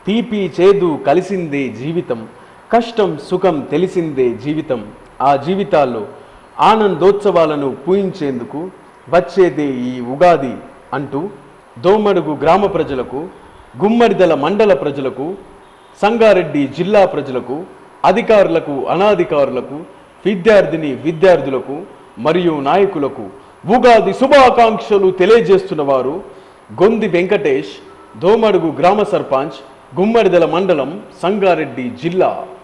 తీపి చేదు కలిసిందే జీవితం కష్టం సుఖం తెలిసిందే జీవితం ఆ జీవితాల్లో ఆనందోత్సవాలను పూయించేందుకు వచ్చేదే ఈ ఉగాది అంటూ దోమడుగు గ్రామ ప్రజలకు గుమ్మడిదల మండల ప్రజలకు సంగారెడ్డి జిల్లా ప్రజలకు అధికారులకు అనాధికారులకు విద్యార్థిని విద్యార్థులకు మరియు నాయకులకు ఉగాది శుభాకాంక్షలు తెలియజేస్తున్న వారు గొంది వెంకటేష్ దోమడుగు గ్రామ సర్పంచ్ గుమ్మడిదల మండలం సంగారెడ్డి జిల్లా